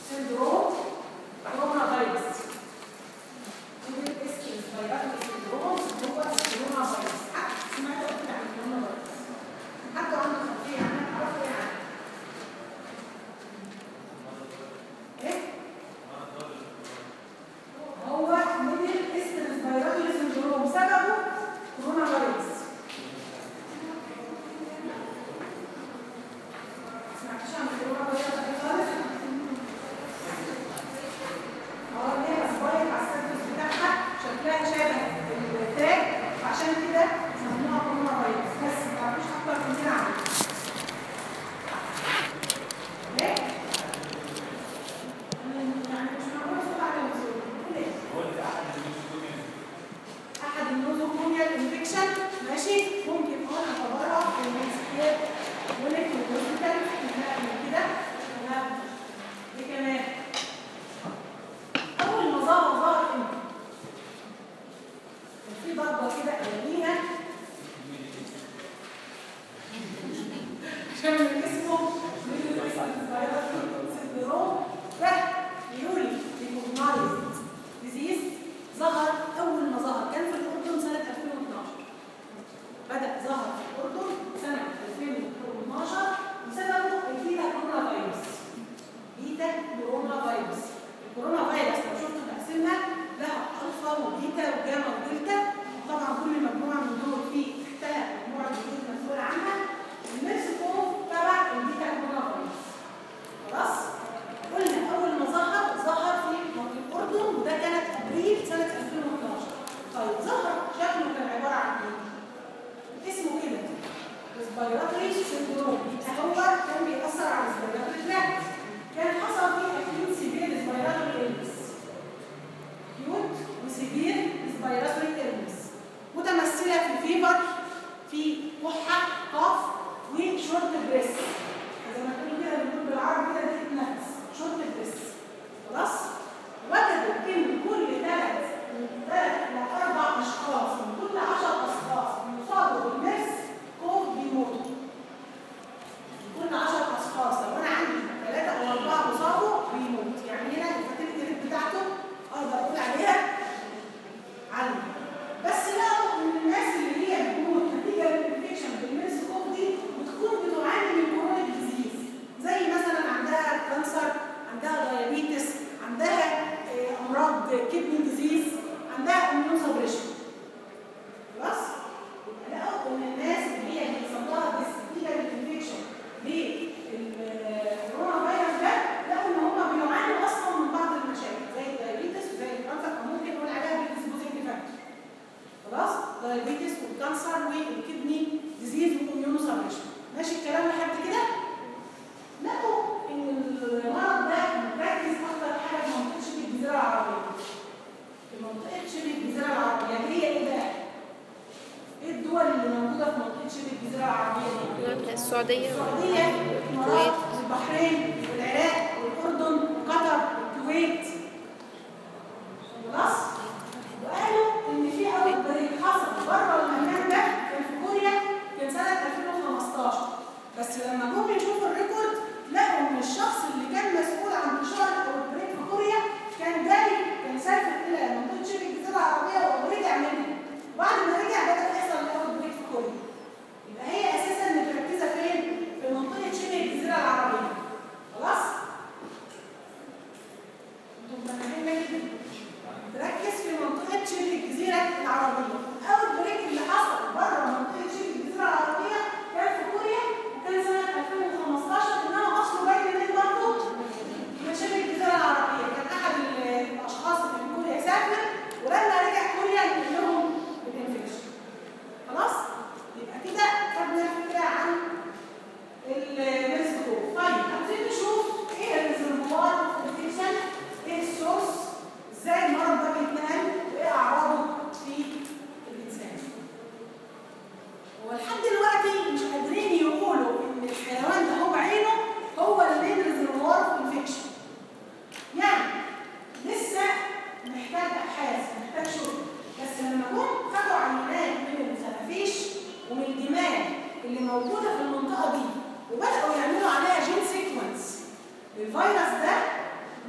سندروم كورونا فيروس ميدل ايست ريسبيراتوري سندروم هو كورونا فيروس حد سمعت قبل عن كورونا فيروس حد عنده خلفيه عنها تعرفوا ايه عنها ايه هو ميدل ايست ريسبيراتوري سندروم سببه كورونا فيروس سمعتش عن كورونا فيروس قبل خالص اه ليها سبايك على السيرفس بتاعها شكلها شبه التاج عشان كده سموها كورونا فيروس بس ما تعرفوش اكتر من كده عنها ليه؟ يعني مش معقول صوت على الوصول ليه؟ احد النوزوكوميال انفكشن ماشي ممكن اقول اعتبرها المنسكيات ولكن الهوسبيتال من كده تمام ايه كمان اول ما ظهر ظهر امتى كان في ضربه كده اولانيه عشان من اسمه من اسم سندروم ده يقولي ريكوجنايزد ديزيز ظهر اول ما ظهر كان في الاردن سنه 2012 بدا ظهر في الاردن سنه 2012 بسببه البيتا كورونا فيروس بيتا كورونا فيروس الكورونا فيروس لو شفتوا تقسيمها لها الفا وبيتا وجاما ودلتا طبعا كل مجموعه من دول في تحتها مجموعه جديد مسؤول عنها الميرس كوف تبع البيتا كورونا فيروس خلاص قلنا اول ما ظهر ظهر في الاردن وده كانت ابريل سنه 2012 طيب ظهر شكله كان عباره عن ايه اسمه كده ريسبيراتوري سندروم يبقى هو كان بيأثر على الريسبيراتوري تراكت كان حصل فيه اكيوت سيفير ريسبيراتوري إلمس اكيوت وسيفير ريسبيراتوري إلمس متمثله في فيفر في كحه قاف وشورت بريس زي ما تقولوا كده بنقول بالعربي كده دي نفس شورت بريس خلاص وجدوا ان كل ثلاث من ثلاث الى اربع اشخاص من كل 10 اشخاص يصابوا بالمرس كوف بيموتوا كل 10 اشخاص لو انا عندي ثلاثه او اربعه مصابوا بيموت يعني هنا الفاتيلتي ريت بتاعته اقدر اقول عليها عاليه بس لقوا ان الناس اللي هي بتموت نتيجه للانفكشن بالمرس كوف دي بتكون بتعاني من كرونيك ديزيز زي مثلا عندها كانسر عندها دايابيتس عندها آه، امراض كدني ديزيز عندها اميون سبريشن خلاص يبقى لقوا ان الناس اللي هي بيحصل لها نتيجه للانفكشن بالكورونا فيروس ده لقوا ان هم بيعانوا اصلا من بعض المشاكل زي الدايابيتس وزي الكانسر او ممكن نقول عليها بالديسبوزنج فاكتور خلاص دايابيتس والكانسر والكدني ديزيز والاميون سبريشن ماشي الكلام لحد كده لقوا ان المرض ده مركز اكتر حاجه في منطقه شبه الجزيره العربيه في منطقه شبه الجزيره العربيه اللي هي ايه بقى؟ ايه الدول اللي موجوده في منطقه شبه الجزيره العربيه دي؟ السعودية السعوديه الامارات البحرين والعراق والاردن وقطر والكويت خلاص؟ وقالوا ان في اول بريك حصل بره المكان ده كان في كوريا كان سنه 2015 بس لما جم يشوفوا الريكورد لقوا ان الشخص اللي كان مسؤول عن انتشار الاوتبريك في كوريا كان جاي كان سافر الى منطقه شبه الجزيره العربيه ورجع منها وبعد ما رجع بدا يحصل الاوتبريك في كوريا يبقى هي اساسا متركزه فين؟ في منطقه شبه الجزيره العربيه خلاص؟ انتم فاهمين جدا تركز في منطقه شبه الجزيره العربيه اول بريك اللي حصل بره منطقه شبه الجزيره العربيه كان في كوريا وكان سنه 2015 انما اصله جاي منين برضه؟ من شبه الجزيره العربيه كان احد ال- الاشخاص اللي في كوريا سافر ولما رجع كوريا نقل لهم الانفكشن خلاص؟ يبقى كده خدنا فكره عن الريسك طيب عايزين نشوف ايه الريزرفوار انفكشن ايه السورس ازاي المرض ده بيتنقل وايه اعراضه في الانسان هو لحد دلوقتي مش قادرين يقولوا ان الحيوان ده هو بعينه هو المين ريزرفوار انفكشن يعني لسه محتاج ابحاث محتاج شغل بس لما جم خدوا عينات من الخفافيش ومن الدماغ اللي موجوده في المنطقه دي وبداوا يعملوا عليها جين سيكونس للفيروس ده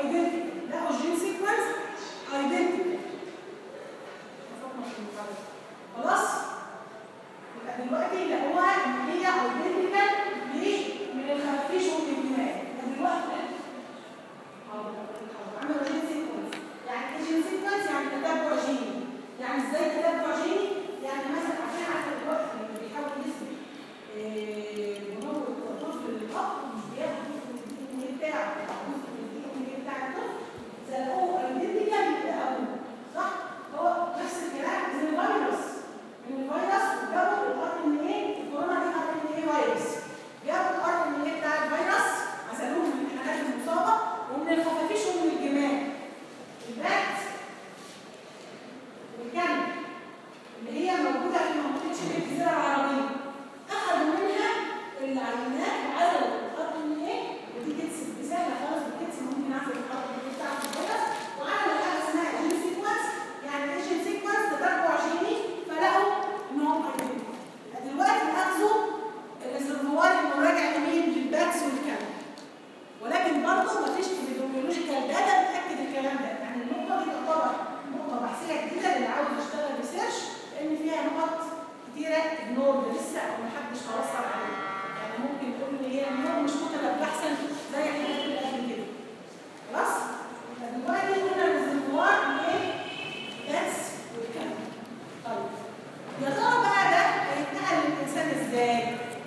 ايدنتيكال لقوا الجين سيكونس ايدنتيكال خلاص يبقى دلوقتي لقوها ان هي ايدنتيكال ليه من الخفيش ومن الدماغ يبقى دلوقتي عملوا جين سيكونس يعني ايه جين سيكونس يعني تتبع جيني يعني ازاي تتبع جيني يعني مثلا عشان عارفه دلوقتي اللي بيحاول يثبت إيه، نمو الطفل الاب مش بياخد جزء من بتاعه جزء من الدي بتاع الطفل زلقوه ايدنتيكال يبقى ابوه صح؟ هو نفس الكلام من الفيروس من الفيروس وجابوا الار ان ايه الكورونا دي ار ان ايه فيروس جابوا الار ان ايه بتاع الفيروس عزلوه من الحالات المصابه ومن الخفافيش ومن الجمال البات والكلب اللي هي موجوده في منطقه شبه الجزيره العربيه اخذوا منها العينات وعزلوا الار ان ايه ودي تكسب بسهله خالص بتكسب ممكن اعمل الار ان ايه بتاعت الفيروس وعملوا حاجه اسمها جين سيكونس يعني ايه جين سيكونس تتبع جيني فلقوا ان هو ايدنتيكال دلوقتي اخذوا الريزرفوار المراجع لمين للباكس والكلب ولكن برضه مفيش epidemiological داتا بتاكد الكلام ده يعني النقطه دي تعتبر نقطه بحثيه جديده اللي عاوز يشتغل ريسيرش لان فيها نقط كتيره اجنورد لسه او محدش توصل عليها يعني ممكن تقول ان هي النور مش مطلب بحثا زي الحاجات اللي قبل كده خلاص يبقى دلوقتي قلنا الريزرفوار ايه بس والكلام طيب يا ترى بقى ده هيتنقل للانسان ازاي؟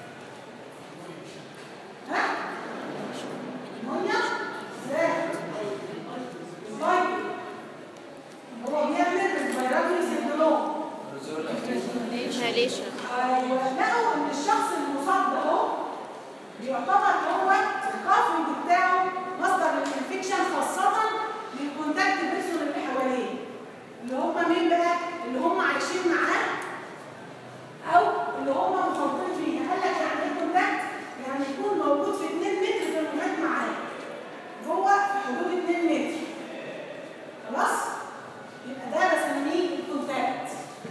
ها؟ ميه ازاي؟ ازاي؟ هو بيعمل ريسبيراتوري سيندروم inhalation ايوه لقوا ان الشخص المصاب ده اهو بيعتبر هو الكافرنج بتاعه مصدر للانفكشن خاصه للكونتاكت بيرسون اللي حواليه اللي هم مين بقى؟ اللي هم عايشين معاه او اللي هم مخالطين فيه قال لك يعني ايه كونتاكت؟ يعني يكون موجود في 2 متر في المحيط معاه جوه في حدود 2 متر خلاص؟ يبقى ده بسميه الكونتاكت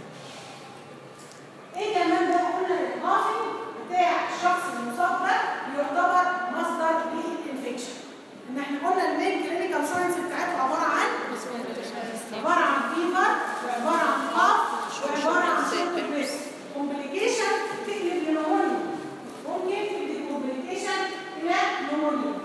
ايه كمان بقى قلنا الاضافي بتاع الشخص المصاب ده يعتبر مصدر للانفكشن ان احنا قلنا المين كلينيكال ساينس بتاعته عباره عن عباره عن فيفر وعباره عن قاف وعباره عن شورت بريس كومبليكيشن تقلب لنمونيا ممكن تدي كومبليكيشن الى نمونيا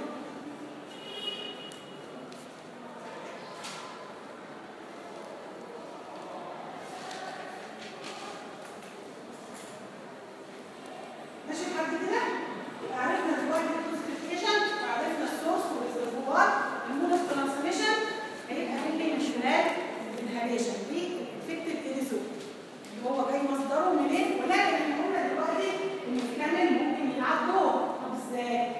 ماشي لحد كده يبقى عرفنا دلوقتي الكلاسيفيكيشن وعرفنا السورس والريزرفوار المود اوف ترانسميشن هيبقى مين من خلال الانهاليشن دي الافكتيف ايديسون اللي هو جاي مصدره منين ولكن احنا قلنا دلوقتي ان الكامل ممكن يلعب دور طب ازاي؟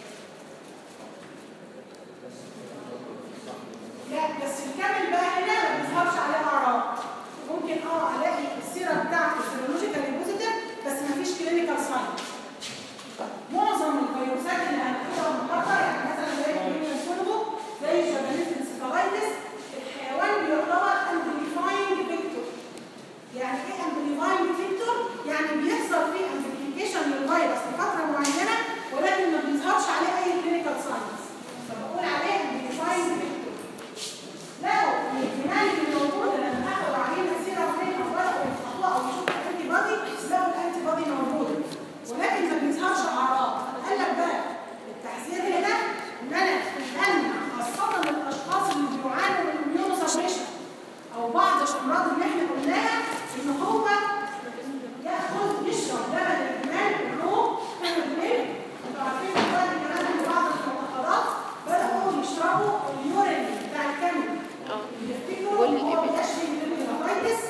لا بس الكامل بقى هنا ما بيظهرش عليه اعراض ممكن اه الاقي السيره بتاعته سيرولوجيكالي بوزيتيف بس ما فيش كلينيكال ساينس معظم الفيروسات اللي هناخدها النهارده يعني مثلا زي الكولينيوم كولبو زي الجابانيز انسفالايتس الحيوان بيعتبر امبليفاينج فيكتور يعني ايه امبليفاينج فيكتور؟ يعني بيحصل فيه امبليفيكيشن للفيروس لفتره معينه ولكن ما بيظهرش عليه اي كلينيكال ساينس فبقول عليه امبليفاينج فيكتور لقوا ان الجنان اللي موجوده لما اخذوا عليه سيره منين او بداوا يفتحوها او يشوفوا الانتي بادي لقوا الانتي بادي موجوده ولكن ما بيظهرش اعراض قال لك بقى التحذير هنا ان انا امنع خاصه الاشخاص اللي بيعانوا من اميونو سبريشن او بعض الامراض اللي احنا قلناها ان هو ياخد يشرب لبن الجمال الروح كان بالليل انتوا عارفين دلوقتي كمان ان بعض المعتقدات بداوا يشربوا اليورين بتاع الكامل اه يفتكروا ان هو بيشفي من الهيباتيتس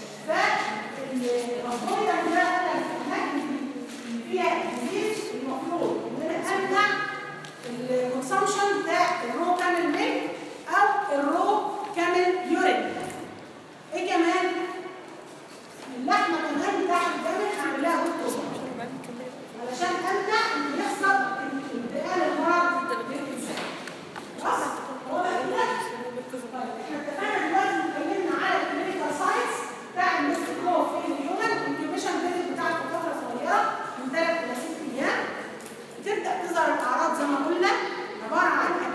فالمفروض ان ده انا الاماكن اللي فيها ديزيز المفروض ان انا امنع الكونسامشن بتاع الرو كامل ميلك او الرو كامل يورين ايه كمان اللحمه كمان بتاع الجمل اعمل لها دكتور علشان امنع ان يحصل انتقال المرض للانسان خلاص هو ده كده طيب احنا اتفقنا دلوقتي اتكلمنا على الكلينيكال ساينس بتاع الميستيكوف في الهيومن الانكيوبيشن بيريد بتاعته فتره صغيره من 3 الى 6 ايام بتبدا تظهر الاعراض زي ما قلنا عباره عن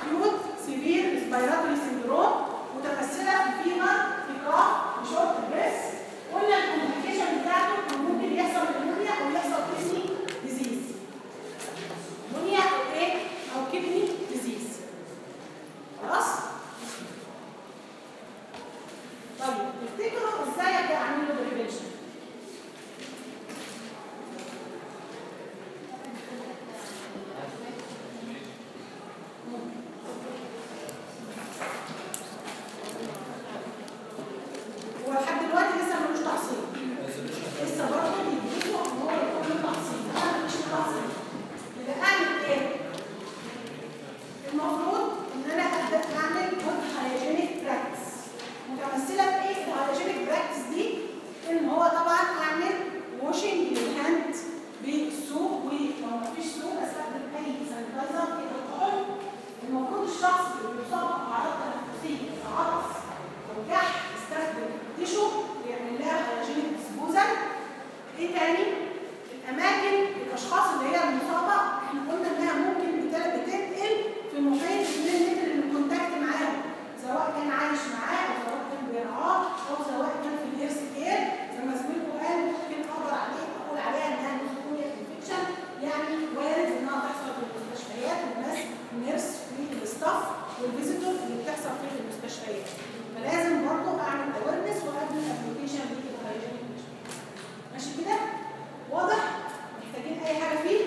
الاماكن الاشخاص اللي هي المصابه احنا قلنا انها ممكن بتل- بتنقل في محيط 2 متر من الكونتاكت معاهم سواء كان عايش معاه او سواء كان بيرعاه او سواء كان في الهيرس كير زي ما زميلكم قال ممكن اقدر عليه اقول عليها انها نوزوكوميا انفكشن يعني وارد انها تحصل في المستشفيات والناس النيرس والستاف والفيزيتور اللي بتحصل في المستشفيات فلازم برضه اعمل اويرنس وقبل الابلكيشن للهايجينيك ماشي كده؟ واضح؟ محتاجين اي حاجه فيه؟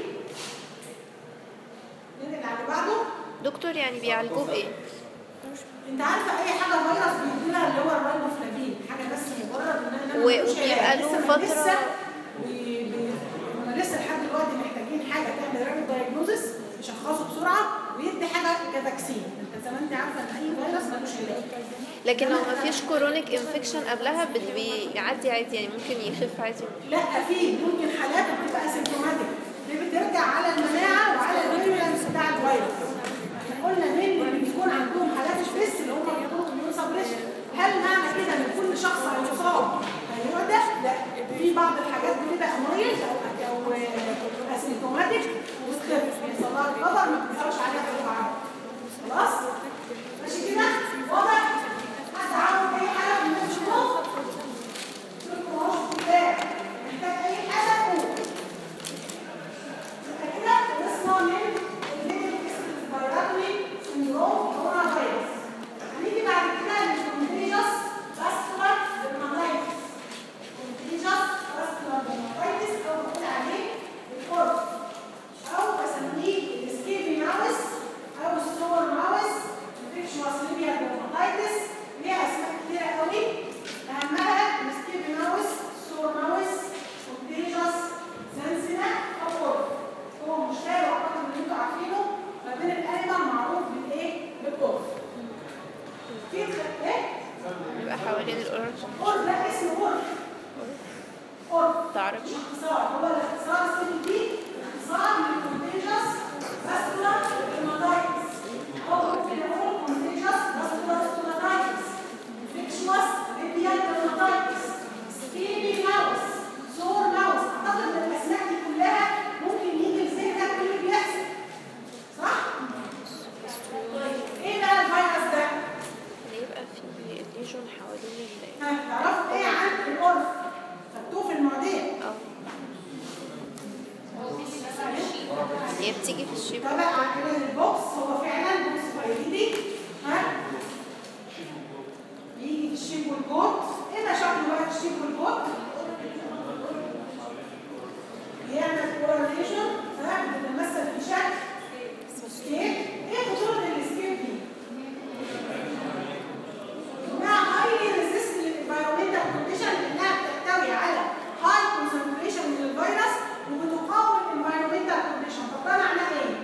ننقل على اللي بعده دكتور يعني بيعالجوه بايه انت عارفه اي حاجه فيروس بيديلها اللي هو الرايبوفلافين حاجه بس مجرد ان انا و- ملوش وبيبقى علاج. له لسه ما فترة- لسه بي- بي- هما لسه لحد دلوقتي محتاجين حاجه تعمل رابid دايجنوزس يشخصه بسرعه ويدي حاجه كفاكسين انت زي ما انت عارفه ان اي فيروس ملوش علاج لكن لو ما فيش كورونيك انفكشن قبلها بت- بيعدي عادي يعني ممكن يخف عادي لا في ممكن حالات بتبقى سيمتوماتيك دي بترجع على المناعه وعلى الفيرولنس بتاع الفيروس احنا قلنا مين اللي بيكون عندهم حالات ستريس اللي هم بيكونوا اميون سبريشن هل معنى كده ان كل شخص هيصاب هيعدى؟ لا في بعض الحاجات بتبقى مايل او او اسيمتوماتيك وتخف يحصل لها القدر ما بتظهرش عليها اي اعراض خلاص؟ ماشي كده؟ واضح؟ حد عاوز اي حاجه من الشروط؟ شوفوا اهو قدام محتاج اي حاجه قول يبقى كده خلصنا من الفيروسي سندروم كورونا فيروس هنيجي بعد كده للكونتيجوس فاسكولار ديرماتايتس كونتيجوس فاسكولار ديرماتايتس او بقول عليه الكورب او بسميه السكيبي ماوس او السور ماوس انفكشوس ليبيا ديرماتايتس ليها اسماء كتيره قوي اهمها السكيبي ماوس سور ماوس كونتيجوس زنسنا او كورب هو مشترك واعتقد ان انتوا عارفينه ما بين الانيمال معروف بالايه؟ بالكورب في خ- ايه؟ بيبقى حوالين الأورج قرب لا اسمه قرب قرب تعرف مش اختصار هو الاختصار السي دي اختصار للكونتيجوس فاسكولار ديرماتايتس او ممكن اقول كونتيجوس فاسكولار ديرماتايتس انفكشوس ليبيال ديرماتايتس سكيبي ماوس سور ماوس اعتقد ان الاسماء دي كلها ممكن يجي لذهنك كل اللي بيحصل صح؟ ايه بقى الفيروس ده؟ هيبقى في ليجون حوالين ال ها، تعرفوا ايه عن القرف؟ خدتوه في المعديه اه هي بتيجي في الشيب تابع عن البوكس هو فعلا بوكس فايليدي ها بيجي في الشيب والجوت ايه ده شكله بقى في الشيب والجوت بيعمل كورليشن ها بتتمثل في شكل سكيل ايه خطوره السكيل دي؟ انها highly resistant للenvironmental condition لانها بتحتوي على high concentration من الفيروس وبتقاوم الانفيرومنتال كونديشن طب ده معناه ايه؟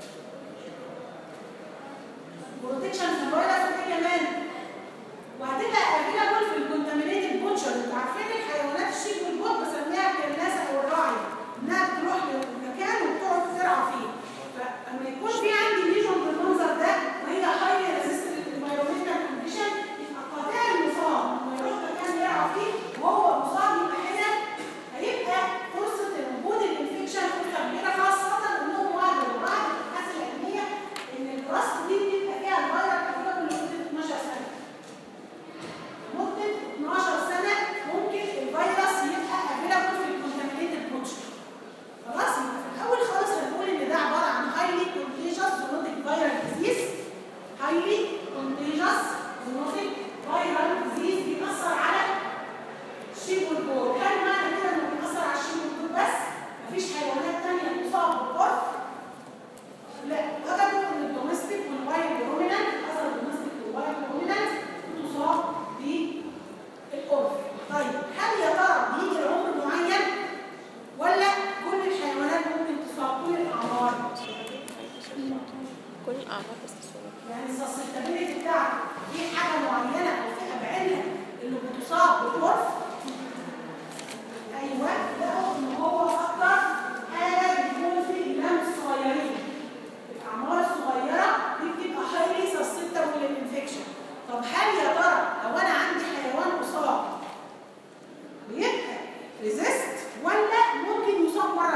بروتكشن في الفيروس وايه كمان؟ وهتبقى افيلابل في الكونتامينيتد بوتشر انتوا عارفين الحيوانات الشيك والبوت بسميها الكناسه او الراعي انها بتروح لمكان وبتقعد تزرع فيه فلما يكون في عندي ليجون بالمنظر ده وهي هاي ريزيستنت للانفيرومنتال كونديشن يبقى قاطع المصاب لما يروح مكان يرعى فيه وهو مصاب يبقى هنا هيبقى فرصه وجود الانفكشن فرصه كبيره خاصه انهم وعدوا بعض الابحاث العلميه ان الوراثه دي بيبقى فيها الفيروس افيلابل لمده 12 سنه مدة 12 سنة ممكن الفيروس يبقى افيلابل في الكونتامينيتد بوتشر خلاص يبقى في الأول خالص هنقول إن ده عبارة عن highly contagious zoonotic viral disease highly contagious zoonotic viral disease بيأثر على الشيب والجور هل معنى كده إنه بيأثر على الشيب والجور بس؟ مفيش حيوانات تانية تصاب بالقرف؟ لا وجدوا إن الدوميستيك والوايلد رومينانت أثر الدوميستيك والوايلد رومينانت تصاب بالقرف طيب هل يا ترى بيجي لعمر معين ولا كل الحيوانات ممكن تصاب كل الاعمار كل الأعمار بس الصغيرة يعني السستابيليتي بتاعته في حاجه معينه او فئه بعينها اللي بتصاب بالقرف ايوه لقوا ان هو اكتر حاجه بيكون في النمل الصغيرين الاعمار الصغيره دي بتبقى هايلي سستابل للانفكشن طب هل يا ترى لو انا عندي حيوان مصاب بيبقى ريزيست ولا ممكن يصاب مره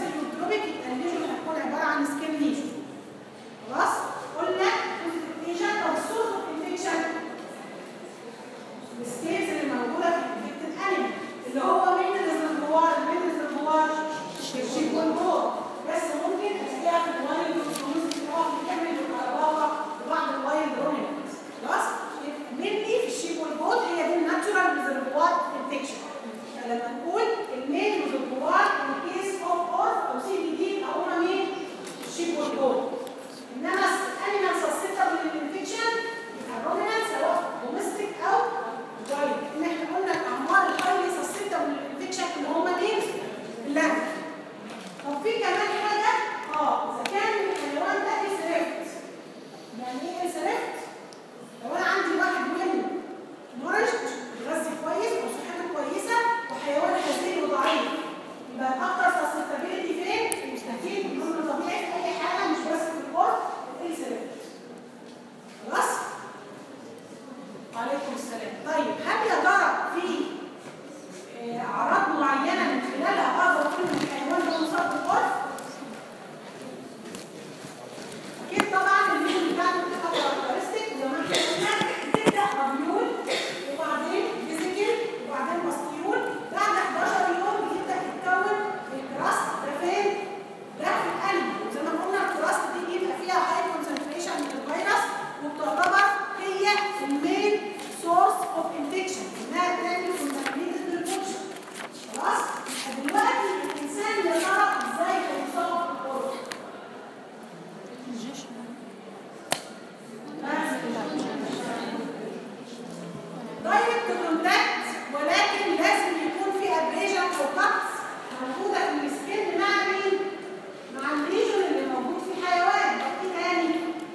سيروتروبيك يبقى الليجن هتكون عباره عن سكين ليجن خلاص قلنا الانفكشن او السورس اوف انفكشن الستيتس اللي موجوده في الانفكتد انيمال اللي هو مين الريزرفوار مين الريزرفوار الشيك والبور بس ممكن تلاقيها في الوايلد والفلوس بتقع بتعمل الكهرباء وبعض الوايلد رونيكس خلاص مني في الشيك والبور هي دي الناتشورال ريزرفوار انفكشن فلما نقول المين ريزرفوار ان كيس اوف اورف او سي بي دي او مين الشيك والبور انما الانيمال سسبتبل للانفكشن الرومينانت سواء دوميستيك او وايلد ان احنا قلنا الاعمار الهايلي سسبتبل للانفكشن اللي هم مين؟ اللاند طب في كمان حاجه اه اذا كان الحيوان ده انسرفت يعني ايه انسرفت؟ لو انا عندي واحد منه نورشت بيغذي كويس وصحته كويسه وحيوان هزيل وضعيف يبقى الاكثر سسبتابيلتي فين؟ مستحيل بيكون طبيعي في اي حاجه مش بس في الكور الانسرفت خلاص؟ وعليكم السلام طيب هل يا ترى في آه، اعراض معينه من خلالها اقدر اقول ان الحيوان ده مصاب بالقرص؟ اكيد طبعا الميل بتاعته بتبقى كاركترستيك زي ما احنا قلنا بتبدا مبيول وبعدين فيزيكال وبعدين مستيول بعد 11 يوم بيبدا يتكون الكراست ده فين؟ ده في القلب وزي ما قلنا الكراست دي بيبقى فيها هاي كونسنتريشن من الفيروس وبتعتبر هي المين سورس اوف انفكشن انها بتعمل كونتامينيتد للفوكشن خلاص؟ دلوقتي الانسان يا ترى ازاي هيصاب بالقرص؟ دايركت كونتاكت ولكن لازم يكون في ابريجن او كاتس موجوده في السكين مع مين؟ مع الليجن اللي موجود في الحيوان طب ايه تاني؟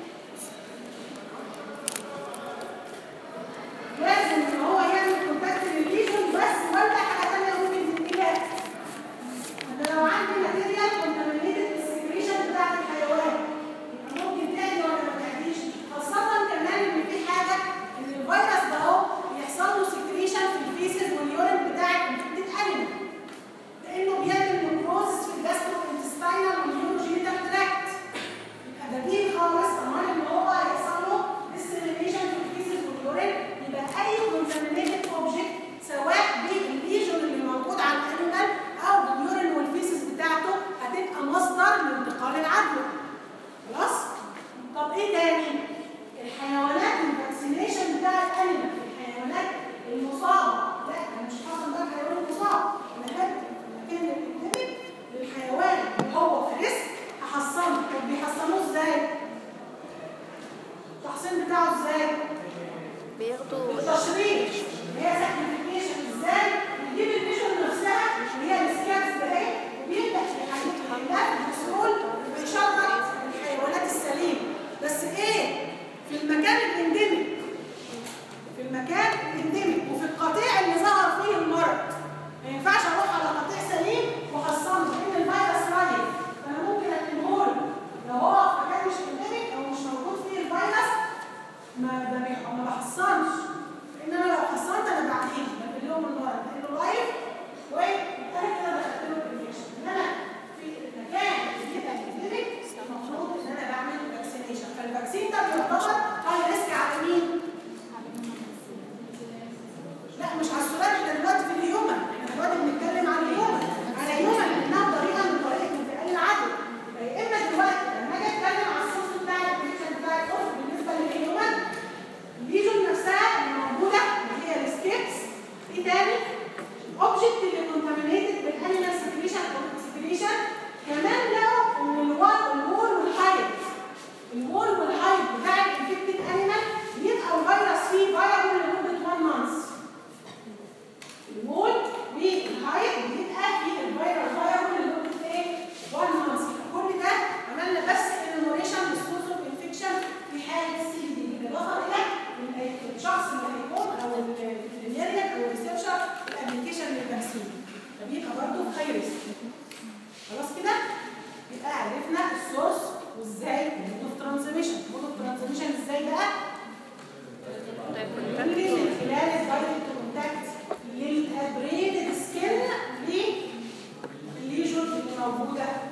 لازم ان هو يعمل كونتاكت للليجن بس ولا حاجه ثانيه ممكن تديها انا لو عندي ماتيريال كونتامينيتد السكريشن بتاعت الحيوان يبقى ممكن تعدي ولا ما تعديش خاصة كمان ان في حاجة ان الفيروس ده اهو بيحصل له سكريشن في الفيسز واليورين بتاع الانفكتد انيمال لانه بيعمل نيكروزس في الجاسترو انتستاينال واليوروجينيتال تراكت يبقى ده بيه خالص امان ان هو هيحصل له ديسيمينيشن في الفيسز واليورين يبقى اي كونتامينيتد اوبجكت سواء بالليجن اللي موجود على الانيمال او باليورين والفيسز بتاعته هتبقى مصدر لانتقال العدوى خلاص طب ايه تاني الحيوانات الفاكسينيشن بتاع الانيمال الحيوانات المصابه لا انا مش حاطط ده الحيوان المصاب انا هدي المكان الاندمج للحيوان اللي هو في ريسك احصنه طب بيحصنوه ازاي التحصين بتاعه ازاي بياخدوا التشريح اللي هي سكنيفيكيشن ازاي بيجيب الفيجن نفسها اللي هي السكانز ده اهي وبيبدا يحللها في الفسيول ويشرط الحيوانات السليمه بس ايه في المكان الاندمج في المكان الاندمج وفي القطيع اللي ظهر فيه المرض ما ينفعش اروح على قطيع سليم واحصنه لان الفيروس رايح فانا ممكن اكلمه له لو هو في مكان مش اندمج او مش موجود فيه الفيروس ما ده بيح- ما بحصنش لان انا لو حصنت انا بعدين بقول لهم المرض لانه لايف وانا كده دخلت له الانفكشن انما في المكان اللي بيبقى اندمج المفروض ان انا بعمل فاكسينيشن فالفاكسين ده بيعتبر هاي ريسك على مين؟ لا مش على السؤال احنا دلوقتي في الهيومن احنا دلوقتي بنتكلم عن الهيومن على هيومن لانها طريقه من طريقه انتقال العدوى يبقى يا اما دلوقتي لما اجي اتكلم على السورس بتاع الانفكشن بتاع القرص بالنسبه للهيومن الليجون نفسها اللي موجوده اللي هي السكيبس ايه تاني؟ الاوبجكت اللي كونتامينيتد بالانيمال سكريشن او اكسكريشن كمان لقوا ان الوال الوول والهايد الوول والهايد بتاع الانفكتد انيمال بيبقى الفيروس فيه فايرال لمده 1 مانث المول والهايد بيبقى فيه الفيرال فايرال لمده ايه؟ 1 مانث كل ده عملنا بس انوميشن للسورس اوف انفكشن في حاله السي دي بالاضافه الى إن الشخص اللي هيقوم او الفيترينيريان او الريسبشن الابلكيشن للفاكسين فبيبقى برضه في هاي ريسك خلاص كده؟ يبقى عرفنا السورس وازاي المود اوف ترانسميشن المود اوف ترانسميشن ازاي بقى؟ ممكن من خلال الدايركت كونتاكت للابريدد سكين للليجون اللي موجوده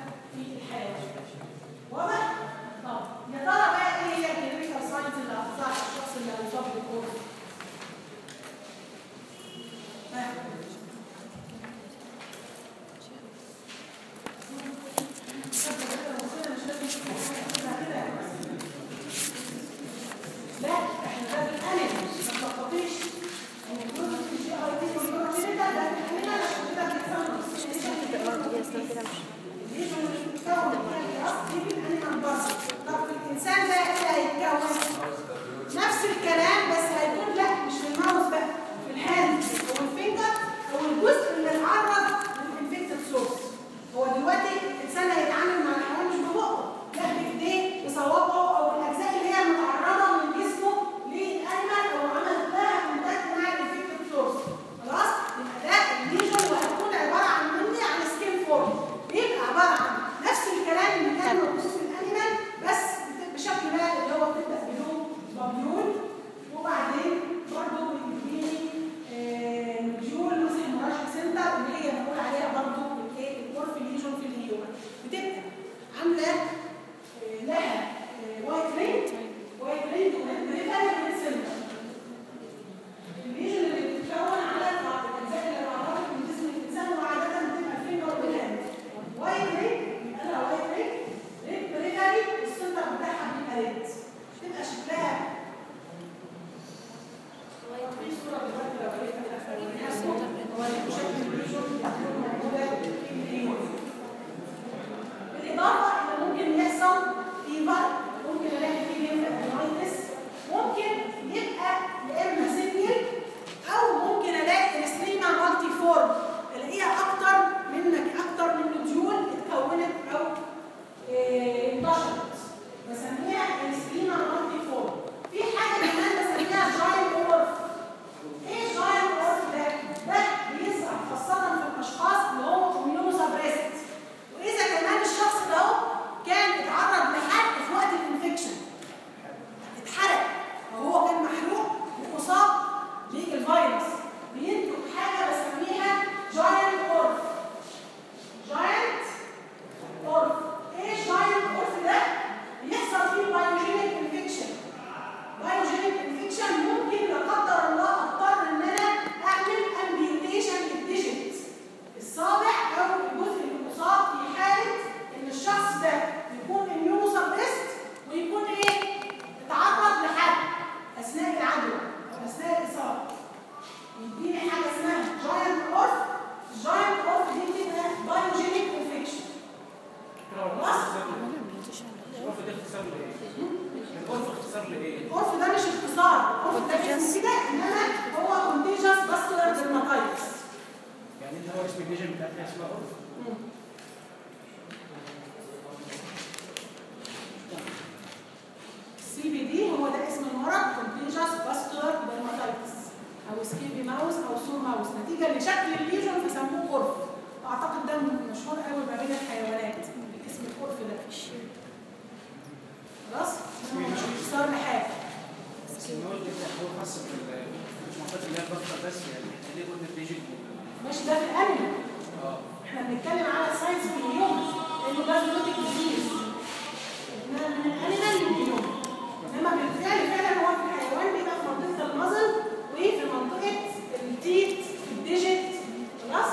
الديفيجن بتاعتها اسمها عرف مم. السي بي دي هو ده اسم المرض كونتيجاس باستولار ديرماتايتس او سكيبي ماوس او سور ماوس نتيجه لشكل الليجن فسموه قرف اعتقد ده مشهور قوي ما بين الحيوانات اسم القرف ده خلاص ده مش اختصار لحاجه بس ان هو اللي هو خاص بال- بالمنطقه اللي هي الضغطه بس يعني احنا ليه قلنا الديفيجن ماشي ده في الانيمال اه احنا بنتكلم على الساينس في اليوم لانه ده زوتيك ديزيز انما من الانيمال لليوم انما بالفعل فعلا هو في الحيوان بيبقى في منطقه المظل وفي منطقه التيت الديجيت خلاص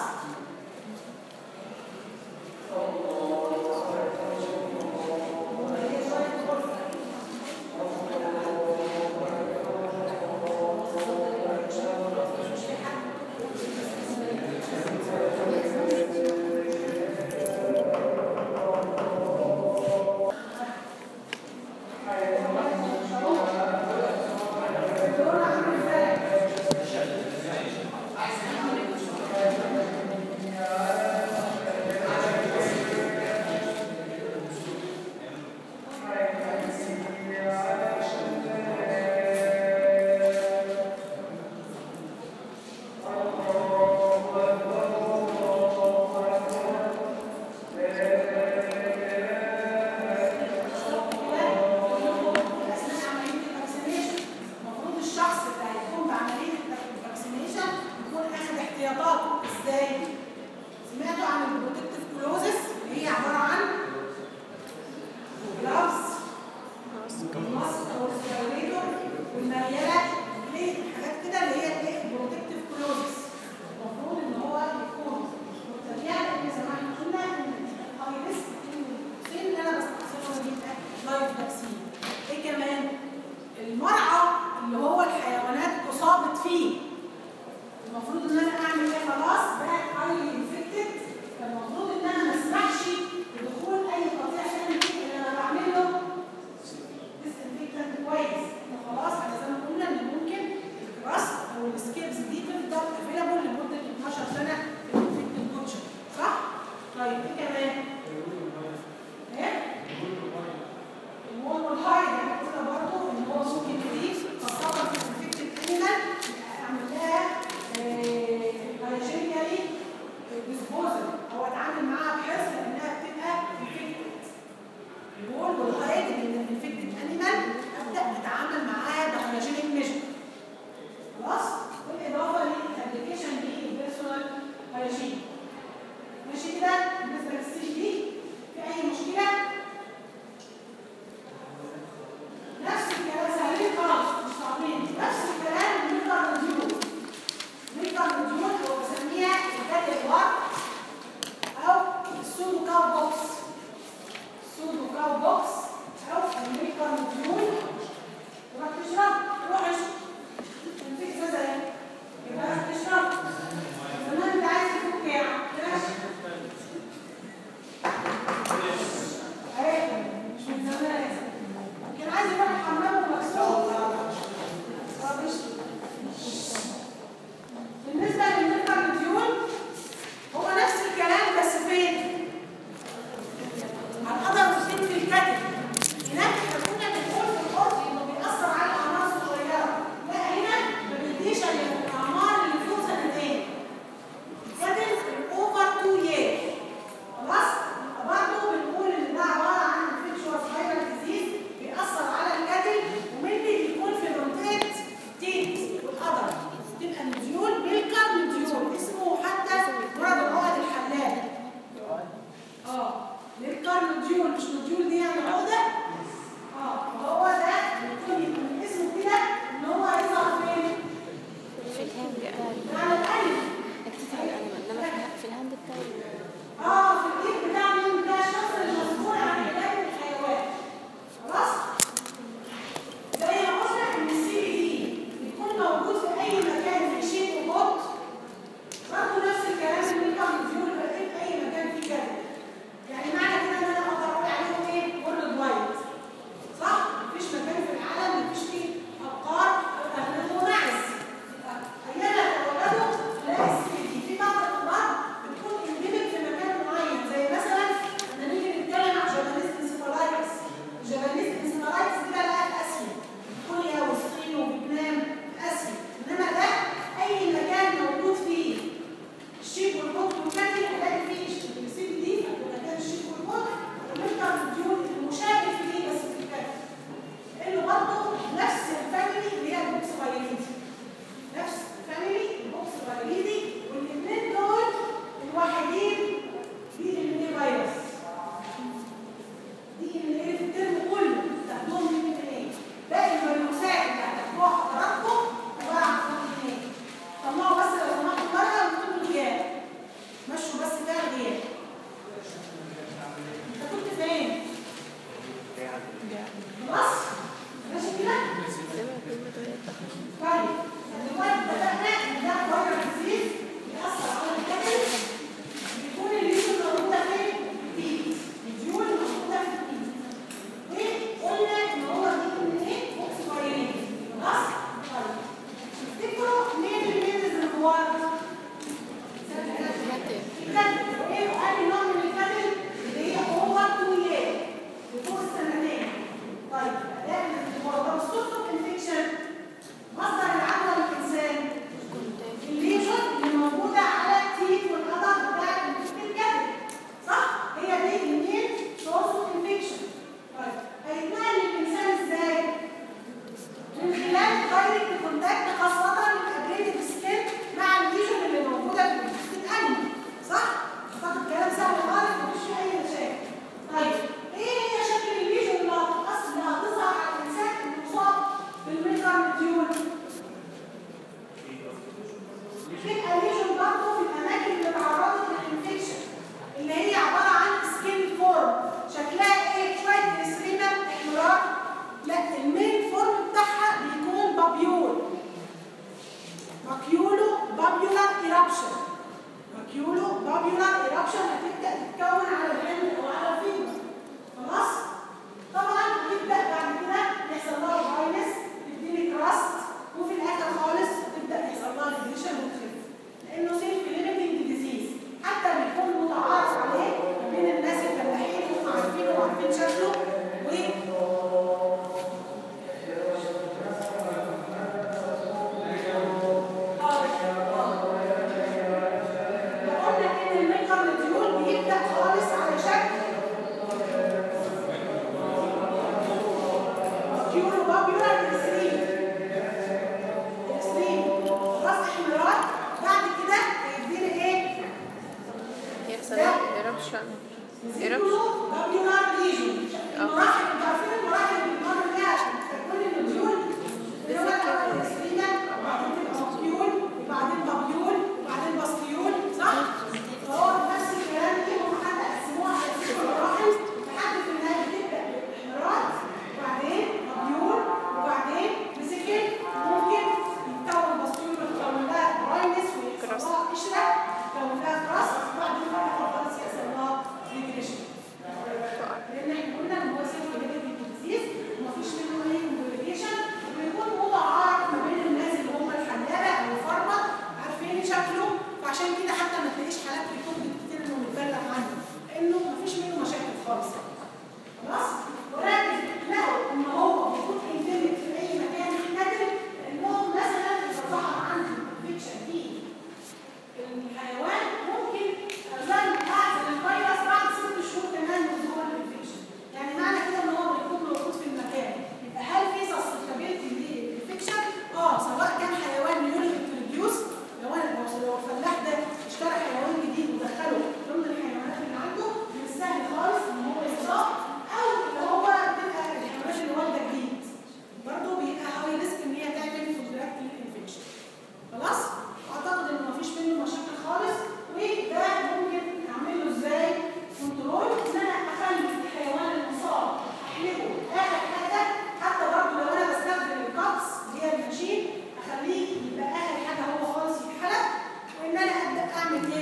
بابيولار ايرابشن هتبدا تتكون على الهند او على الفيبر خلاص طبعا تبدا بعد كده يحصل لها فاينس تديني كراست وفي الاخر خالص تبدا يحصل لها ديبريشن وتخف لانه سيلف ليميتنج ديزيز حتى بيكون متعارف عليه بين الناس الفلاحين هم عارفينه وعارفين شكله و قلنا ان الميكانيزيول بيبدا خالص على شكل كيورو بابيولار اكستريم اكستريم راس احمرار بعد كده هيديني ايه؟ يحصل ايربشن كيورو بابيولار ليجن المراحل انتوا عارفين المراحل اللي بنمر بيها عشان تكون النوديول اللي هو الاول اكستريما وبعدين تبقى مابيول وبعدين بابيول وبعدين باستيول صح؟ فهو نفس الكلام دي هم حتى قسموها على ست مراحل لحد في النهايه بتبدا بالاحمرار وبعدين بابيول وبعدين بسكن ممكن يتكون باستيول ويتكون لها براينس ويحصل لها قشره يتكون لها كراست وبعدين في الاخر خالص يحصل لها ريجريشن لان احنا قلنا ان هو سيلف ليميتنج ديزيز ومفيش منه اي كومبليكيشن ويكون متعارف ما بين الناس اللي هم الحلاله او الفارما عارفين شكله فعشان كده حتى ما تلاقيش حالات بتكون كتير انه متبلغ عنه لانه مفيش منه مشاكل خالص خلاص ولكن لقوا ان هو بيكون اندمج في اي مكان نادر انهم مثلا اذا ظهر عنده انفكشن فيه الحيوان ممكن أزال أعزل الفيروس بعد ست شهور كمان من ظهور الانفكشن يعني معنى كده ان هو بيكون موجود في المكان يبقى هل في سسبتابيلتي للانفكشن؟ اه سواء كان حيوان نيولي انتروديوس لو انا لو لو الفلاح ده اشترى حيوان جديد ودخله ضمن الحيوانات اللي عنده من السهل خالص ان هو يصاب او اللي هو بتبقى الحيوانات اللي والده جديد برضه بيبقى هاي ريسك ان هي تعمل كونتراكت للانفكشن خلاص اعتقد ان مفيش منه مشاكل خالص وده ممكن اعمله ازاي كنترول ان انا اخلي الحيوان المصاب احلقه اخر حاجه حتى برضه لو انا بستخدم الكابس اللي هي الماشين اخليه يبقى اخر حاجه هو خالص يتحلق وان انا ابدا اعمل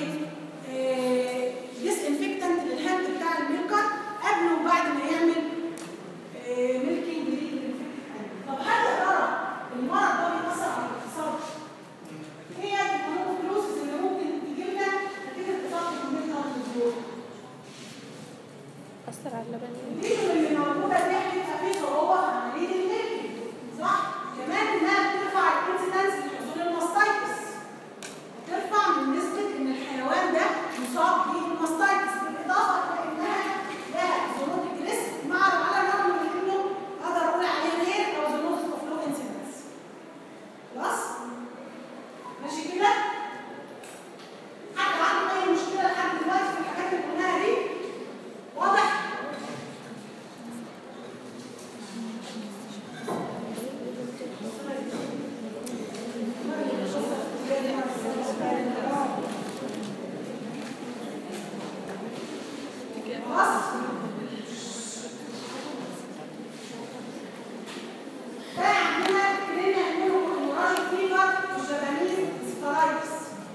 ايه ديس انفكتنت للهاند بتاع الميلكر قبل وبعد ما يعمل ميلكينج للانفكتنت طب هل يا ترى المرض ده بيأثر على الاقتصاد؟ هي الهيموفيلوسيس اللي ممكن تجي لنا نتيجه اصابه الميلكر بالزيوت اثر على اللبن الفيديو اللي موجوده دي هتبقى فيه صعوبه في عمليه الميلكينج صح؟ كمان انها بترفع الانسيدنس لحصول الماستايتس ترفع من نسبه ان الحيوان ده مصاب بالماستايتس بالاضافه الى انها لها زونوتيك ريسك مع على الرغم من انه اقدر اقول عليه غير او زونوتيك اوف لو انسيدنس خلاص؟ ماشي كده؟ حد عنده اي مشكله لحد دلوقتي في الحاجات اللي قلناها دي؟ واضح؟ خلاص؟ ده عندنا كلنا نقول هيموراجيك فيفر والجبانيز سبرايتس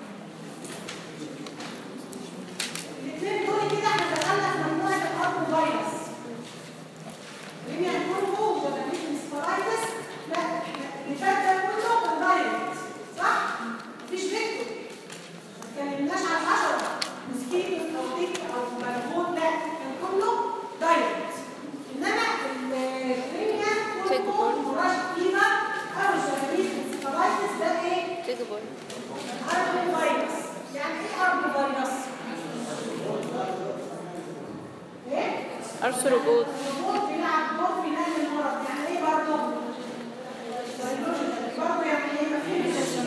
الاثنين دول كده احنا دخلنا في مجموعه الاربو فيروس لان هنقول هو وجبانيز سبرايتس لا احنا اللي فات ده كله كان دايركت صح؟ مفيش فيكتور ما اتكلمناش عن حشره مسكين او تيك او مربوط لا كان كله دايركت انما الكريميا تكبر. مراجع فيفر او الجبانيز سبرايتس ده ايه؟ تكبر أربو فيروس يعني ايه أربو فيروس؟ ايه؟ ارثروبود الروبوت بيلعب دور في نقل المرض يعني ايه برضه؟ بيولوجيكال. برضه يعني ايه مفيش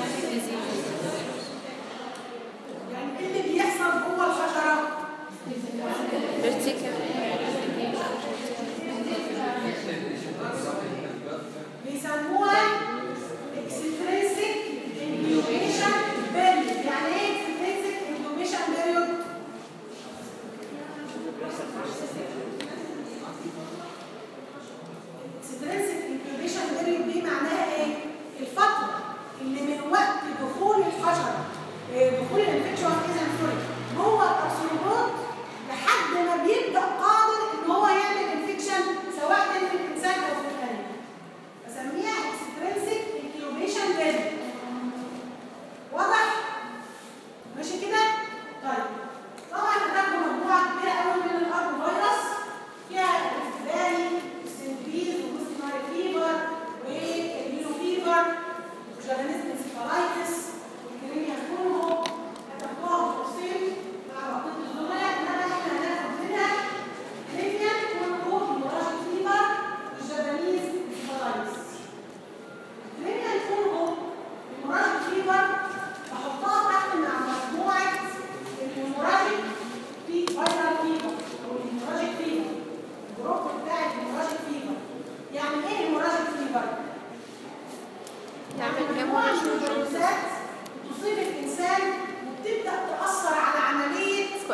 يعني ايه اللي بيحصل جوه الحشرة؟ فيرتيكال بيسموها extrinsic incubation period يعني ايه extrinsic incubation period؟ extrinsic incubation period دي معناها ايه؟ الفترة اللي من وقت دخول الحشرة إيه، دخول الانفكشن اذا سوري جوه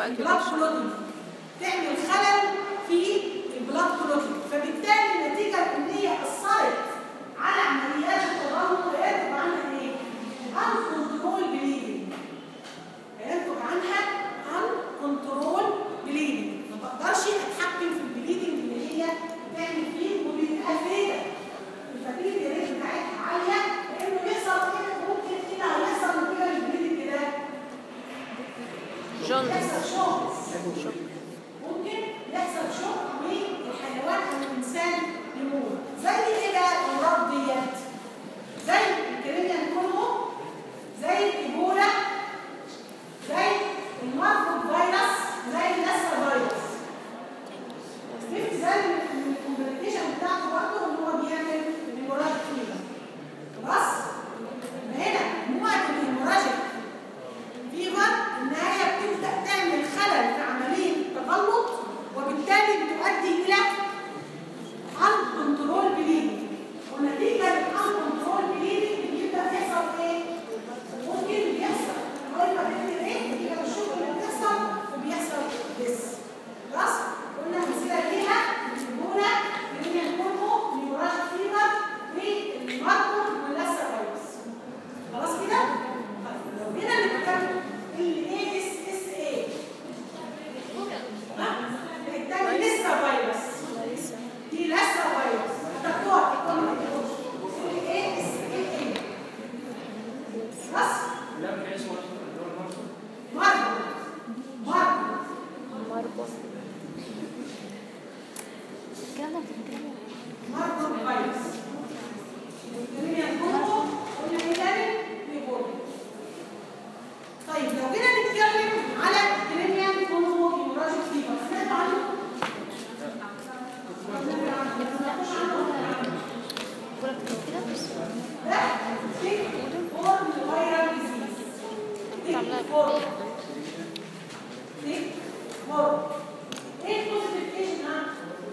البلاد كلوتنج تعمل خلل في البلاد كلوتنج فبالتالي النتيجه ان هي اثرت على عمليات التضامن فينتج عنها ايه؟ ان كنترول بليدنج هينتج عنها ان كنترول بليدنج ما بقدرش اتحكم في البليدنج اللي هي بتعمل فيه وبيبقى فيها الفتيل ريت بتاعتها عاليه لانه يحصل كده ممكن كده هيحصل نتيجه للبليدنج ده جوندس يحصل شوك ممكن يحصل شوك والحيوان او الانسان يموت زي ايه بقى الامراض ديت زي الكريميان كله زي الايبولا زي المارفوت فيروس زي اللاسا فيروس فهمت زي الكومبليكيشن بتاعته برضه ان هو بيعمل هيموراجيك فيبر خلاص هنا مجموعه الهيموراجيك فيبر ان هي بتبدا تعمل خلل في عمليه التغلط وبالتالي بتؤدي الى ان كنترول بليدنج ونتيجه للان كنترول بليدنج بيبدا يحصل ايه؟ ممكن يحصل اول ما بيبدا ايه؟ نتيجه الشغل اللي بتحصل وبيحصل بس خلاص؟ قلنا امثله ليها الاولى اللي هي الكورمو نيوراج فيبر والماركو واللاسا فيروس خلاص كده؟ طيب لو جينا نتكلم الاي اس اس اي التاني لسه فيروس دي لسه فيروس هتاخدوها في الكل الاي اس اي خلاص؟ لا كان اسمه اللي هو المرض ماركو ماركو مربوط كده بتتكلم ماركو فيروس الكريميا كونغو قلنا ايه تاني؟ ايبولا طيب لو جينا نتكلم على الكريميا كونغو هيموراجيك فيبر سمعتوا عنه؟ ما سمعتوش عنه؟ كده بس ده تيك فورم فيرال ديزيز تيك فورم تيك فورم ايه البوزيتيف ايجنت ها؟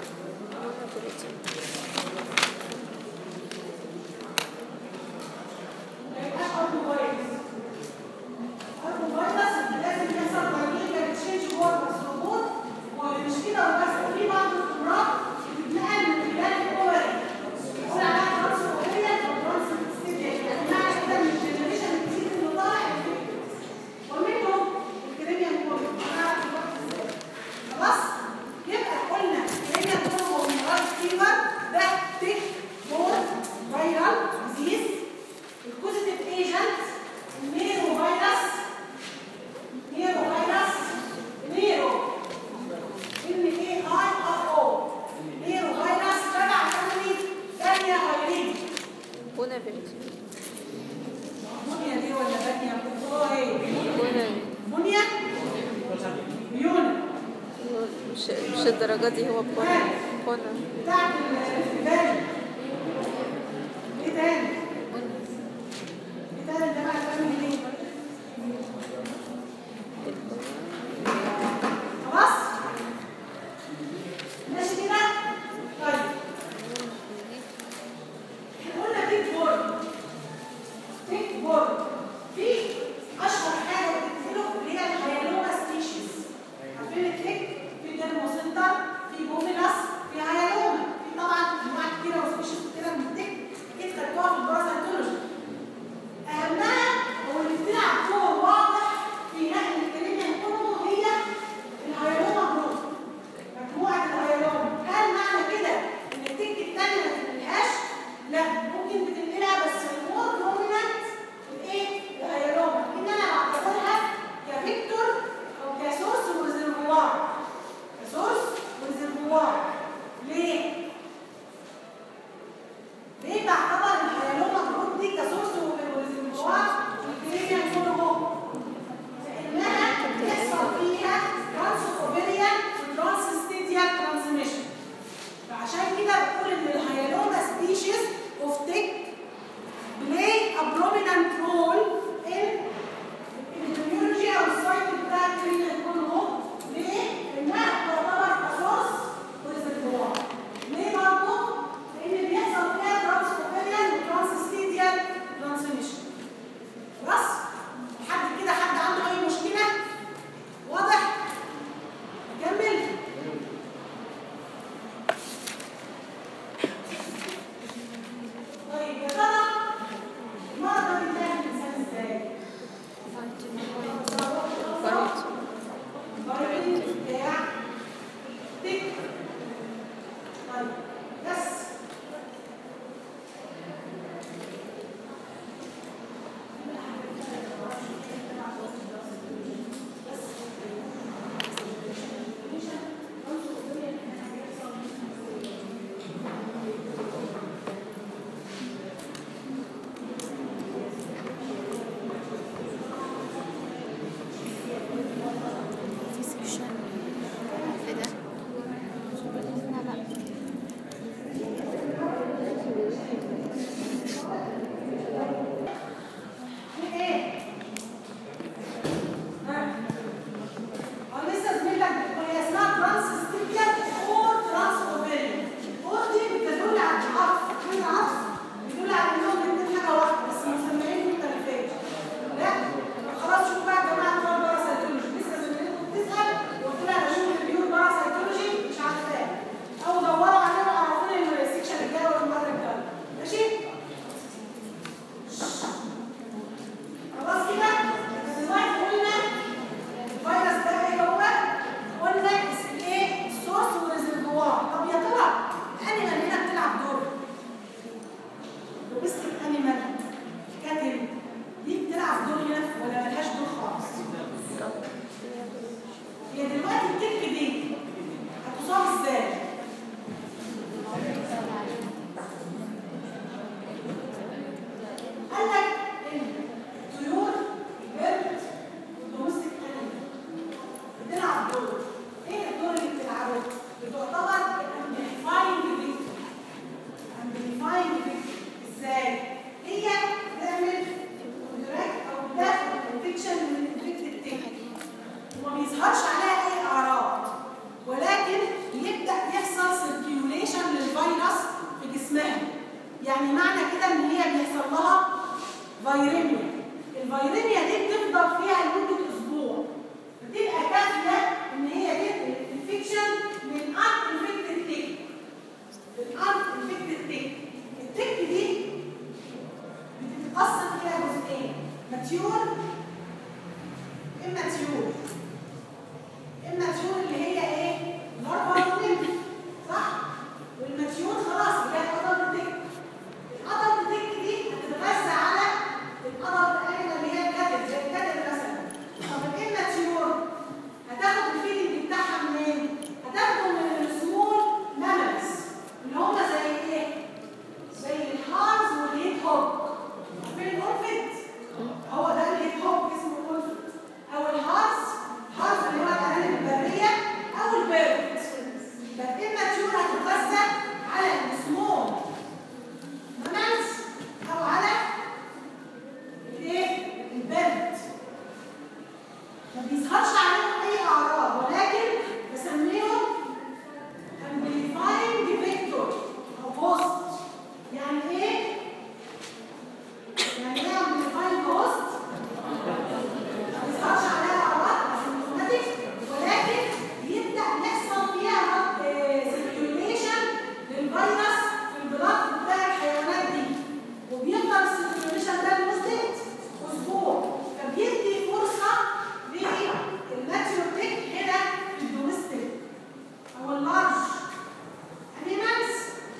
ما يبقاش اربو فيروس اربو فيروس لازم يحصل عمليه تشينج جوه الصدور ومش كده وبس في بعض الامراض بتتنقل من خلال الاوفري بنقول عليها ترانس اوفريا او ترانس ستيديا يعني معنى كده ان الجنريشن الجديد اللي طالع ومنهم الكريميان كوري خلاص يبقى قلنا الكريميان كوري والمرض فيبر ده تيك بور فيرال ديزيز البوزيتيف ايجنت نيرو فيروس نيرو فيروس نيرو ان اي اي ار او نيرو فيروس تبع فاميلي ثانيه فيريد بونا بنت منيا دي ولا ثانيه بتقولوا ايه بونا منيا ميون مش مش الدرجة دي هو بونا بونا بتاعت الفيفان ايه تاني ايه تاني تبع الفاميلي ليه خلاص ماشي كده طيب احنا قلنا بيج بورد بيج بورد في اشهر حاجه بتنزله اللي هي الهيالوما سبيشيز عارفين التك في ديرموسنتر في بوميلاس في هيالوما في طبعا انواع كتيره وسبيشيز كتيره من التك اكيد خدتوها في بيظهرش عليها اي اعراض ولكن يبدا يحصل سيركيوليشن للفيروس في جسمها يعني معنى كده ان هي بيحصل لها فيريميا الفيريميا دي بتفضل فيها لمده اسبوع بتبقى كافيه ان هي تنقل الانفكشن من ان انفكتد تيك الان انفكتد تيك التيك دي بتتقسم الى جزئين ماتيور اماتيور اماتيور اللي هي ايه لارفا ونمف صح والماتيور خلاص اللي هي الادلت تيك الادلت تيك دي هتتغذى على الادلت الانيمال اللي هي الكاتب زي الكاتب مثلا طب الاماتيور هتاخد الفيلنج بتاعها منين هتاخده من السمول ماملز اللي هم زي ايه زي الهارز والهيد هوك عارفين الأورفيد؟ هو ده الهيد هوك اسمه الأورفيد أو الهارز هارز اللي هو الأرانب البرية أو البيرد فالإماتيور هتتغذى على السمول ماملز أو على الإيه؟ البيرد ما بيظهرش عليهم أي أعراض ولكن بسميهم amplifying vector أو host يعني إيه؟ يعني ايه amplifying host؟ ما بيظهرش عليها أعراض asymptomatic ولكن يبدأ يحصل فيها سيركيوليشن للفيروس في البلاد بتاع الحيوانات دي وبيفضل السيركيوليشن ده لمدة أسبوع فبيدي فرصة للناتيوتيك هنا في الدومستيك أو اللارج أنيمالز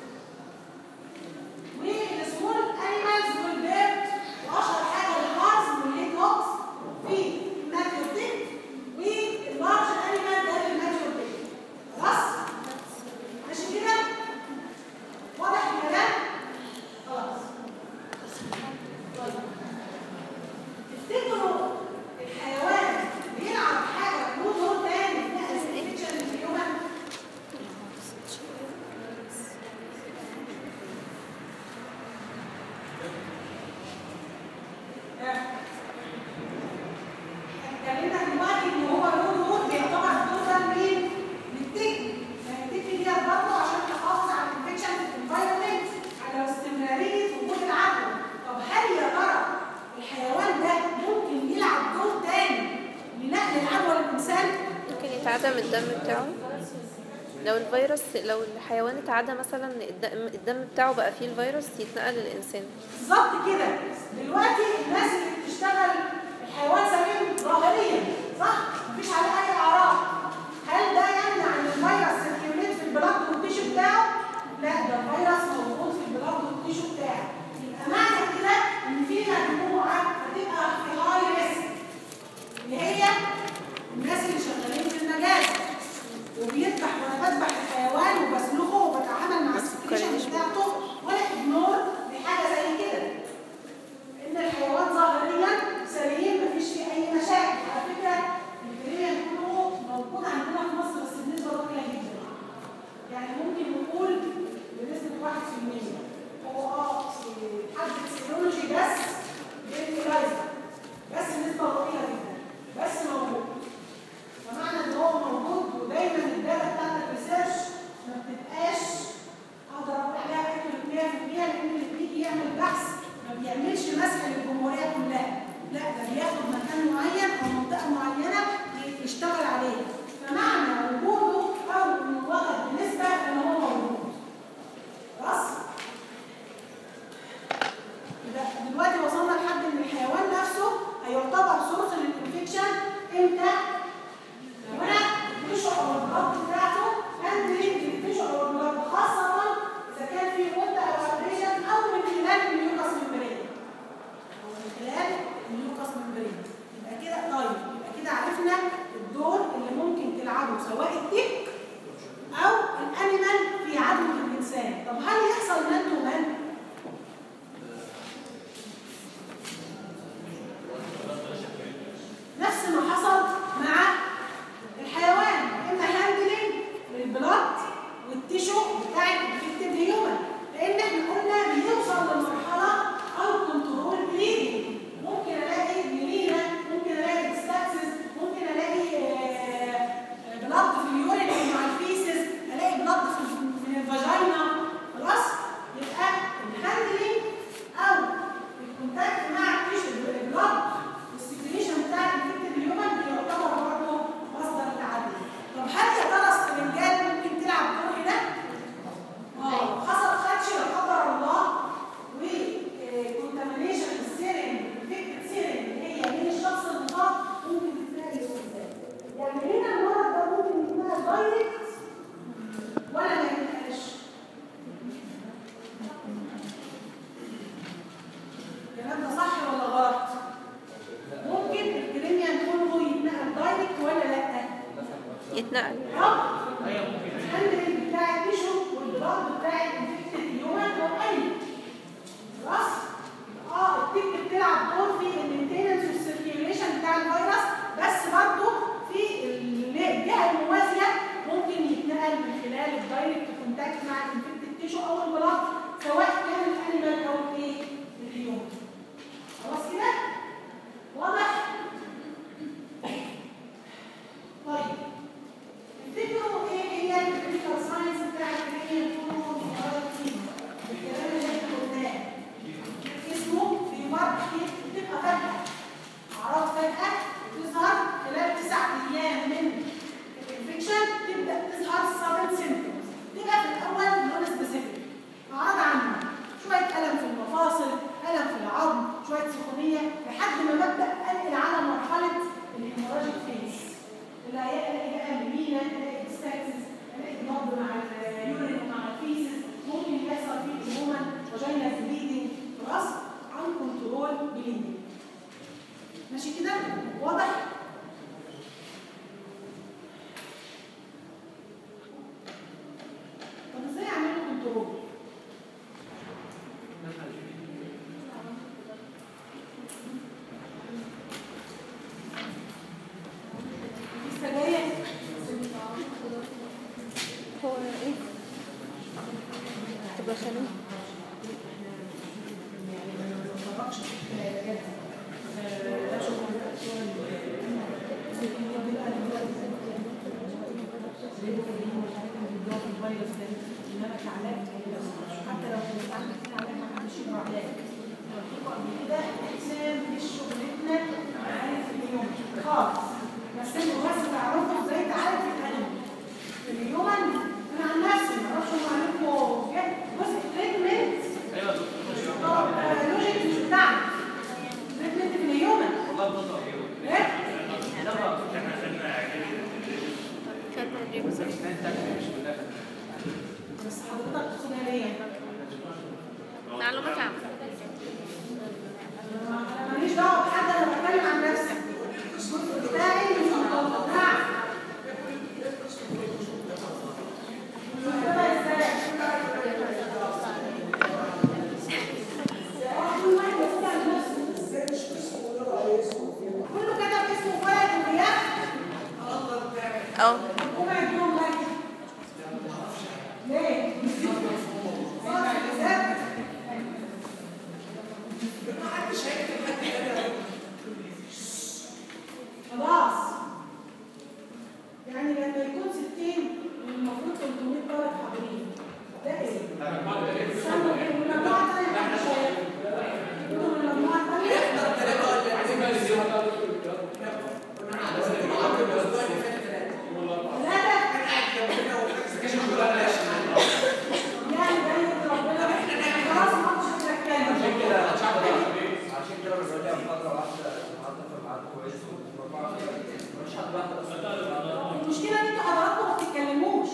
والسمول انيمالز والبيرد واشهر حاجه الهارز والهيد هوكس في الناتيوتيك واللارج انيمال ده في الناتيوتيك خلاص ماشي كده واضح الكلام خلاص طيب تفتكروا الحيوان بيلعب حاجه له دور تاني في نقل الانفكشن للهيومن اتكلمنا دلوقتي ان هو له دور بيعتبر الدور ده مين؟ للتك يعني التك دي برضه عشان تحافظ على الانفكشن في الانفايرمنت على استمراريه وجود العدوى طب هل يا ترى الحيوان ده ممكن يلعب دور تاني لنقل العدوى للانسان؟ ممكن يتعدم الدم بتاعه لو الفيروس لو الحيوان اتعدى مثلا الدم, الدم بتاعه بقى فيه الفيروس يتنقل للإنسان بالظبط كده دلوقتي الناس اللي بتشتغل الحيوان سليم ظاهريا صح مفيش عليه اي اعراض هل ده يمنع ان الفيروس سيركيوليت في البلاد والتيشو بتاعه لا ده الفيروس موجود في البلاد والتيشو بتاعه يبقى معنى كده ان في مجموعه هتبقى في هاي ريسك اللي هي الناس اللي شغالين في المجال وبيذبح وانا بذبح الحيوان وبسلخه وبتعامل مع السكريشن بتاعته ولا اجنور لحاجه زي كده ان الحيوان ظاهريا سليم مفيش فيه اي مشاكل على فكره الجريان كله موجود عندنا في مصر بس بنسبه ضئيله جدا يعني ممكن نقول بنسبه 1% هو اه حد سيرولوجي بس بالإلايزا بس نسبه ضئيله جدا بس موجود فمعنى ان هو موجود ودايما الداتا بتاعت الريسيرش ما بتبقاش اقدر اقول عليها اكل 100% لان اللي بيجي يعمل بحث ما بيعملش مسح للجمهوريه كلها لا ده بياخد مكان معين او منطقه معينه يشتغل عليها فمعنى وجوده او انه واخد بنسبه ان هو موجود خلاص يبقى دلوقتي وصلنا لحد ان الحيوان نفسه هيعتبر سورس للانفكشن امتى؟ وانا بتشعر البلد بتاعته هاندلنج بتشعر البلد خاصة إذا كان في غدة أو أبريشن أو من خلال الميوكس ممبرين أو من خلال الميوكس ممبرين يبقى كده طيب يبقى كده عرفنا الدور اللي ممكن تلعبه سواء التك أو الأنيمال في عدوى الإنسان طب هل يحصل مان تو مان؟ نفس ما حصل مع الحيوان اما هاندلنج للبلاد والتيشو بتاع الانفكتد هيومن لان احنا قلنا بيوصل لمرحله او كنترول بليدنج ممكن الاقي ميلينا ممكن الاقي ديستاكسس ممكن الاقي دايركت ولا ما يتنقلش الكلام ده صح ولا غلط ممكن الكريميان كله يتنقل دايركت ولا لا يتنقل اه الهاندل بتاع التيشو والبلاد بتاع الانفكتد هيومن هو قليل خلاص اه التك بتلعب دور في المينتيننس والسيركيوليشن بتاع الفيروس بس برضه في ال- الجهه الموازيه ممكن يتنقل من خلال الدايركت كونتاكت مع الانفكتد تيشو او البلاد سواء كان الانيمال او الايه الهيومن خلاص كده واضح طيب تفتكروا ايه هي الكلينيكال ساينس بتاع الكلينيكال فورم الكلام اللي احنا قلناه اسمه في ماركت بتبقى فجأة أعراض فجأة تظهر خلال تسع أيام من الانفكشن تبدأ تظهر سادن سيمبتومز تبقى في الأول نون سبيسيفيك أعراض عامة شوية ألم في المفاصل ألم في العظم شوية سخونية لحد ما ببدأ أنقل على مرحلة الهيموراجيك فيس اللي هيلاقي بقى مينا الاقي ستاكسس الاقي ضغط مع اليورين مع الفيسز ممكن يحصل فيه عموما فاجينا بليدنج خلاص عن كنترول بليدنج ماشي كده واضح طب ازاي اعمل له كنترول لسه جايه هو ايه تبقى خانوه حتى لو بنستعمل فيه علاج ما حدش يبقى علاج كده احنا مش شغلتنا عارف اليوم خالص بس انتوا بس تعرفوا ازاي تعالج الانيمال اليوم انا عن نفسي ما اعرفش هم عليكم جزء تريتمنت ايوه يا دكتور لوجيك مش بتاعنا تريتمنت في الهيومن والله بنظر ايه لا بقى خدنا الريبوزل اثنين تاكل مش كلها بس حضرتك تاخدها ليا معلومات عامة انا ماليش دعوه بحد انا بتكلم عن نفسي الجزء بتاعي مش مطلوب نعم بكتبها ازاي؟ كله كتب اسمه فرد الرياح اه وما يديهم لايك ليه؟ صح الحساب خلاص يعني لما يكون 60 المفروض 300 طالب حاضرين ده ايه؟ استنوا ايه؟ مجموعة تانية محدش شايف انتوا من مجموعة تانية ثلاثة يعني بقيت ربنا خلاص ما حدش يتكلم عشان كده بنراجع فترة واحدة حتى في الميعاد كويس والمجموعة مش حد واحد أصلا المشكلة ان انتوا حضراتكم ما بتتكلموش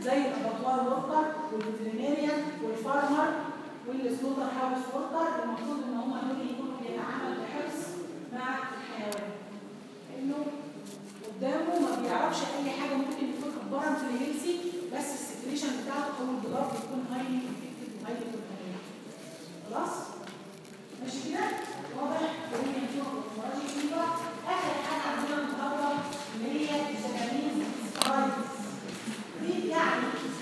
زي الاباطوار وركر والفيترينيريان والفارمر والسلوتر هاوس وركر المفروض ان هم دول يكونوا بيتعاملوا بحرص مع الحيوان انه قدامه ما بيعرفش اي حاجه ممكن يكون اخبارا في الهيلسي بس السكريشن بتاعته او البلاد بيكون هايلي افكتيف وهايلي كونتامينيتد خلاص ماشي كده واضح وهي هيماتوما فيبر اخر حاجه عندنا النهارده اللي هي الجبانيز سبايدرز دي يعني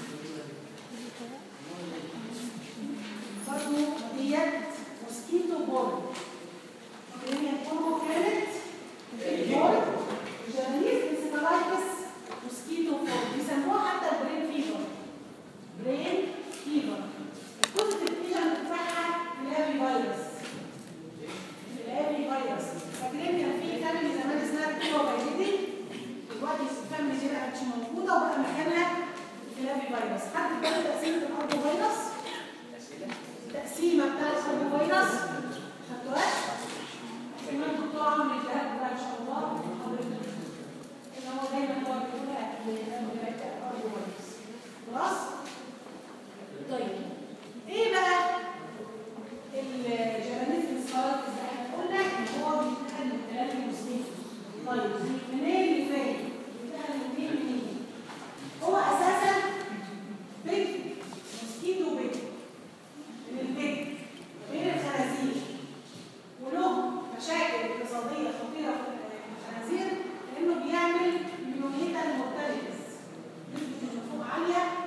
برضه ديت موسكيتو بول اللي هي الكورو كانت البول الجبانيز انسفالايتس موسكيتو بول بيسموها حتى البرين فيبر برين فيبر البوزيتيف ايجنت بتاعها الهابي فيروس الهابي فيروس فاكرين كان في فاميلي زمان اسمها الكيلو بايدي دلوقتي الفاميلي دي بقت مش موجوده وبقى مكانها الهابي فيروس حد فاكر تقسيمه الارض فيروس التقسيمه بتاعت الارض فيروس خدتوها؟ احتمال الدكتور عمرو يديها بقى ان شاء الله حضرتك ان هو دايما هو بيقولها الارض فيروس خلاص؟ طيب ايه بقى الجبانيز الصلاه اللي احنا قلنا ان هو بيتقال من خلال المسلمين طيب منين اللي فات بيتقال منين منين هو اساسا بيج موسكيتو بيج من البيج بين الخنازير وله مشاكل اقتصاديه خطيره في الخنازير لانه بيعمل ميونيتا المورتاليتيز نسبه النفوق عاليه